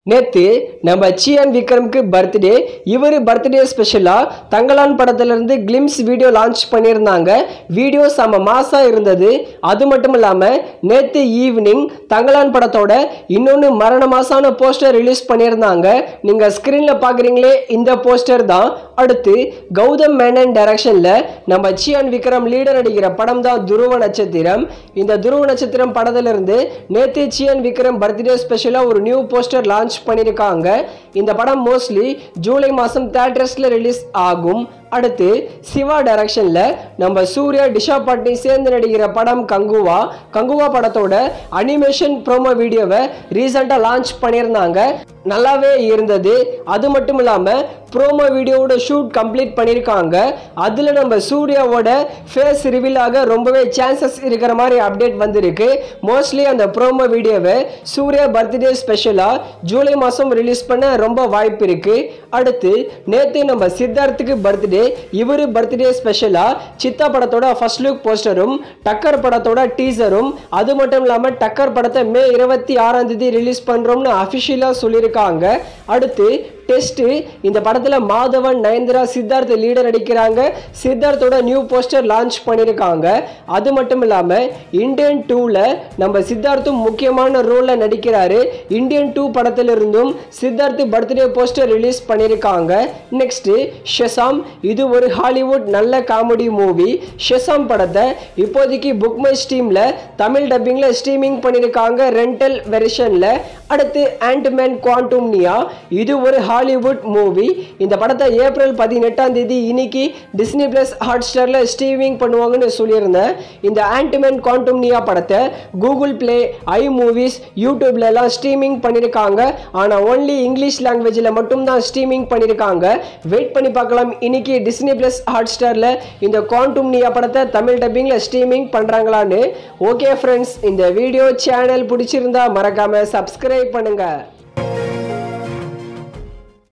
நேத்து நம்ம சியான் விக்ரம்க்கு பர்த்டே இவர் பர்த்டே ஸ்பெஷலாக தங்கலான் படத்துலேருந்து கிளிம்ஸ் வீடியோ லான்ச் பண்ணியிருந்தாங்க வீடியோ செம மாசா இருந்தது அது மட்டும் இல்லாமல் நேற்று ஈவினிங் தங்கலான் படத்தோட இன்னொன்று மரண மாசான போஸ்டர் ரிலீஸ் பண்ணியிருந்தாங்க நீங்கள் ஸ்க்ரீனில் பார்க்குறீங்களே இந்த போஸ்டர் தான் அடுத்து கௌதம் மேனன் டைரக்ஷனில் நம்ம சியான் விக்ரம் லீடர் நடிக்கிற படம் தான் துருவ நட்சத்திரம் இந்த துருவ நட்சத்திரம் படத்திலிருந்து நேத்து சியான் விக்ரம் பர்த்டே ஸ்பெஷலாக ஒரு நியூ போஸ்டர் லான்ச் பண்ணியிருக்காங்க இந்த படம் மோஸ்ட்லி ஜூலை மாதம் தேட்டர்ஸில் ரிலீஸ் ஆகும் அடுத்து சிவா டைரக்ஷனில் நம்ம சூர்யா டிஷா பட்னி சேர்ந்து நடிக்கிற படம் கங்குவா கங்குவா படத்தோட அனிமேஷன் ப்ரோமோ வீடியோவை ரீசெண்டாக லான்ச் பண்ணியிருந்தாங்க நல்லாவே இருந்தது அது மட்டும் இல்லாமல் ப்ரோமோ வீடியோவோட ஷூட் கம்ப்ளீட் பண்ணியிருக்காங்க அதில் நம்ம சூர்யாவோட ஃபேஸ் ரிவீல் ஆக ரொம்பவே சான்சஸ் இருக்கிற மாதிரி அப்டேட் வந்திருக்கு மோஸ்ட்லி அந்த ப்ரோமோ வீடியோவை சூர்யா பர்த்டே ஸ்பெஷலாக ஜூலை மாதம் ரிலீஸ் பண்ண ரொம்ப வாய்ப்பு இருக்குது அடுத்து நேற்று நம்ம சித்தார்த்துக்கு பர்த்டே இவர் பர்த்டே ஸ்பெஷலாக சித்தா படத்தோட ஃபர்ஸ்ட் லுக் போஸ்டரும் டக்கர் படத்தோட டீசரும் அது மட்டும் இல்லாமல் டக்கர் படத்தை மே இருபத்தி ஆறாம் தேதி ரிலீஸ் பண்ணுறோம்னு அஃபிஷியலாக சொல்லியிருக்காங்க அடுத்து டெஸ்ட்டு இந்த படத்தில் மாதவன் நயன்தரா சித்தார்த் லீடர் நடிக்கிறாங்க சித்தார்த்தோட நியூ போஸ்டர் லான்ச் பண்ணியிருக்காங்க அது மட்டும் இல்லாமல் இந்தியன் டூவில் நம்ம சித்தார்த்தும் முக்கியமான ரோலில் நடிக்கிறாரு இந்தியன் டூ படத்திலிருந்தும் சித்தார்த் பர்த்டே போஸ்டர் ரிலீஸ் பண்ணியிருக்காங்க நெக்ஸ்ட்டு ஷெசாம் இது ஒரு ஹாலிவுட் நல்ல காமெடி மூவி ஷெசாம் படத்தை இப்போதைக்கு புக் மை ஸ்டீமில் தமிழ் டப்பிங்கில் ஸ்ட்ரீமிங் பண்ணியிருக்காங்க ரெண்டல் வெர்ஷனில் அடுத்து ஆண்ட்மேன் குவான்டூம்னியா இது ஒரு ஹாலிவுட் மூவி இந்த படத்தை ஏப்ரல் பதினெட்டாம் தேதி இன்னைக்கு டிஸ்னி பிளஸ் ஹாட் ஸ்டாரில் ஸ்ட்ரீமிங் பண்ணுவாங்கன்னு சொல்லியிருந்தேன் இந்த ஆண்ட்மேன் குவான்டூம்னியா படத்தை கூகுள் பிளே ஐ மூவிஸ் யூடியூப்ல எல்லாம் ஸ்ட்ரீமிங் பண்ணியிருக்காங்க ஆனால் ஒன்லி இங்கிலீஷ் லாங்குவேஜில் மட்டும்தான் ஸ்ட்ரீமிங் பண்ணியிருக்காங்க வெயிட் பண்ணி பார்க்கலாம் இன்னைக்கு டிஸ்னி பிளஸ் ஹாட் ஸ்டாரில் இந்த குவான்டூம்னியா படத்தை தமிழ் டப்பிங்கில் ஸ்ட்ரீமிங் பண்ணுறாங்களான்னு ஓகே ஃப்ரெண்ட்ஸ் இந்த வீடியோ சேனல் பிடிச்சிருந்தா மறக்காமல் சப்ஸ்கிரைப் பண்ணுங்கள்